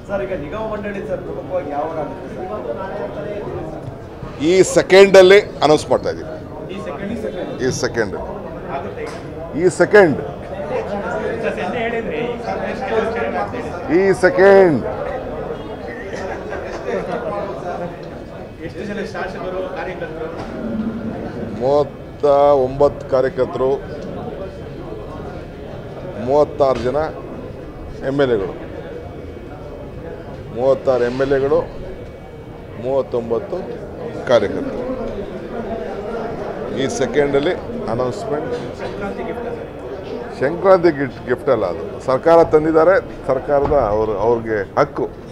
Sir ಈಗ ನಿಗಮ ಮಂಡಳಿ ಸರ್ ಪ್ರಮುಖವಾಗಿ ಯಾವಾಗ ಆಗುತ್ತೆ ಸರ್ ಈ ಸೆಕೆಂಡಲ್ಲಿ ಅನೌನ್ಸ್ ಮಾಡ್ತಾ ಇದ್ದೀವಿ ಈ ಸೆಕೆಂಡ್ ಈ ಸೆಕೆಂಡ್ ಈ ಸೆಕೆಂಡ್ ಆಗುತ್ತೆ ಈ ಸೆಕೆಂಡ್ ಸರ್ ನಿನ್ನೆ ಹೇಳಿದ್ರಿ ಈ ಸಮಾವೇಶಕ್ಕೆ ಅಂತ ಹೇಳಿ. ಈ ಸೆಕೆಂಡ್ ಎಷ್ಟು ಜನ ಶಾಸಕರು ಕಾರ್ಯಕರ್ತರು ಮೂವತ್ತ ಒಂಬತ್ತು ಕಾರ್ಯಕರ್ತರು ಮೂವತ್ತಾರು ಜನ ಎಮ್ ಎಲ್ ಎಗಳು ಮೂವತ್ತಾರು ಎಮ್ ಎಲ್ ಎಗಳು ಮೂವತ್ತೊಂಬತ್ತು ಕಾರ್ಯಕರ್ತರು ಈ ಸೆಕೆಂಡಲ್ಲಿ announcement Sankranti gift sir Sankranti gift gift ಅಲ್ಲ ಅದು ಸರ್ಕಾರ ತಂದಿದ್ದಾರೆ ಸರ್ಕಾರದ ಅವರು ಅವ್ರಿಗೆ ಹಕ್ಕು